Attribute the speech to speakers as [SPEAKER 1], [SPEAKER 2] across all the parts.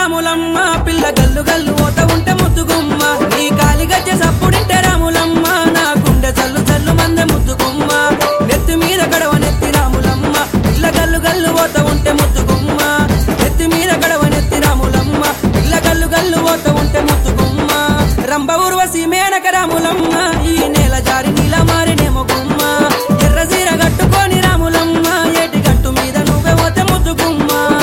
[SPEAKER 1] రాములమ్మ పిల్ల గల్లు గల్లు ఓత ఉంటే ముద్దుగుమ్మ నీ కాలి గజ్జ సప్పుడింటే రాములమ్మ నా గుండె చల్లు చల్లు మందె ముద్దుగుమ్మ నెత్తి మీద గడవ నెత్తి రాములమ్మ పిల్ల గల్లు గల్లు ఓత ఉంటే ముద్దుగుమ్మ నెత్తి మీద గడవ నెత్తి రాములమ్మ పిల్ల గల్లు గల్లు ఓత ఉంటే ముద్దుగుమ్మ రంభ ఊర్వశి మేనక రాములమ్మ ఈ నేల జారి నీల మారినేమో గుమ్మ ఎర్ర సీర కట్టుకొని రాములమ్మ ఏటి గట్టు మీద నువ్వే పోతే ముద్దుగుమ్మ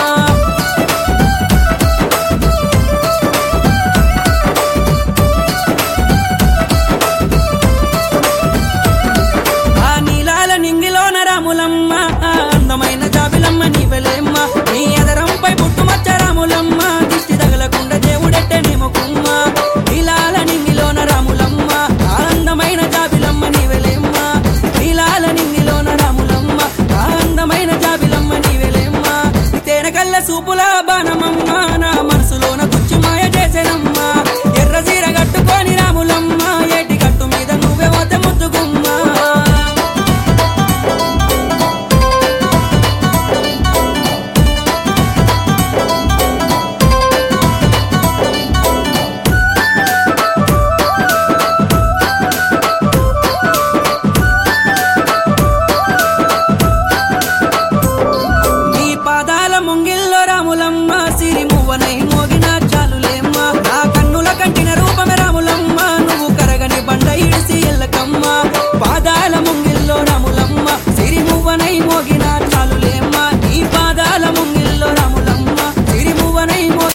[SPEAKER 1] ఆ నీలాల నింగిలోన రాములమ్మ ఆ అందమైన జాబిలమ్మ నీవెలేమ్మ నీ ఎదరంపై పుట్టుమచ్చ రాములమ్మ దిష్టి తగలకుండా దేవుడెట్టే నిమకుమ్మ నీలాల నింగిలోన రాములమ్మ ఆ అందమైన జాబిలమ్మ నీవెలేమ్మ నీలాల నింగిలోన రాములమ్మ ఆ అందమైన జాబిలమ్మ నీవెలేమ్మ తేనెకల్ల సూపుల బాణమమ్మ నా